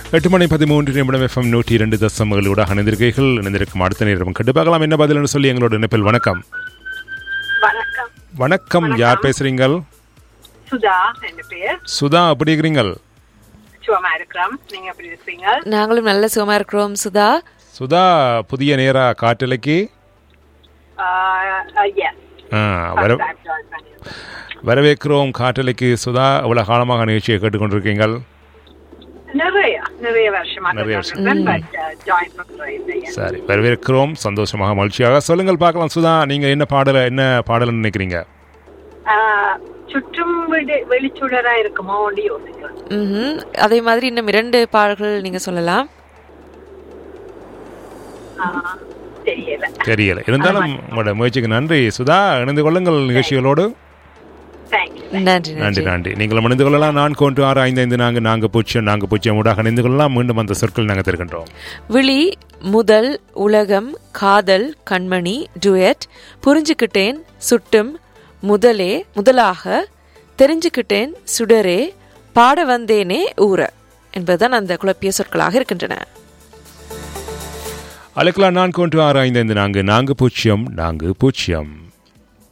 எட்டு மணி பதிமூன்று நிமிடம் எஃப்எம் நூற்றி இரண்டு தசம் ஏழோட இணைந்திருக்கைகள் இணைந்திருக்கும் அடுத்த நேரம் கண்டு பார்க்கலாம் என்ன பதில்னு சொல்லி எங்களோட இணைப்பில் வணக்கம் வணக்கம் வணக்கம் யார் பேசுறீங்கள் சுதா என் பேர் சுதா எப்படி இருக்கிறீங்கள் சுவமா இருக்கிறோம் நீங்க எப்படி இருக்கீங்க நாங்களும் நல்ல சுகமா இருக்கிறோம் சுதா சுதா புதிய நேரா காட்டலைக்கு எஸ் ஆ, வர வரவேற்கிறோம் காட்டலைக்கு சுதா அவ்வளவு காலமாக நிகழ்ச்சியை கேட்டுக்கொண்டிருக்கீங்கள் நிறைய நிறைய வருஷமா நிறைய பட் ஜாயின் பண்றேன் சரி வரவேற்கிறோம் சந்தோஷமாக மகிழ்ச்சியாக சொல்லுங்கள் பார்க்கலாம் சுதா நீங்க என்ன பாடல என்ன பாடல்னு நினைக்கிறீங்க சுற்றும் விடு வெளிச்சுடரா இருக்குமோ யோசிக்கிறேன் ம்ஹும். அதே மாதிரி இன்னும் இரண்டு பாடல்கள் நீங்க சொல்லலாம் ஆ, தெரியல தெரியல இருந்தாலும் உங்களோட முயற்சிக்கு நன்றி சுதா இணைந்து கொள்ளுங்கள் நிகழ்ச்சிகளோடு தேங்க்யூ நன்றி நன்றி நன்றி நன்றி நீங்கள் இணைந்து கொள்ளலாம் நான்கு ஒன்று ஆறு ஐந்து ஐந்து நான்கு நான்கு பூஜ்ஜியம் நான்கு பூஜ்ஜியம் ஊடாக இணைந்து கொள்ளலாம் மீண்டும் அந்த சொற்கள் நாங்கள் தருகின்றோம் விழி முதல் உலகம் காதல் கண்மணி டுயட் புரிஞ்சுக்கிட்டேன் சுட்டும் முதலே முதலாக தெரிஞ்சுக்கிட்டேன் சுடரே பாட வந்தேனே ஊற என்பதுதான் அந்த குழப்பிய சொற்களாக இருக்கின்றன அழைக்கலாம் நான்கு ஒன்று ஆறு ஐந்து ஐந்து நான்கு நான்கு பூஜ்ஜியம் நான்கு பூஜ்ஜியம்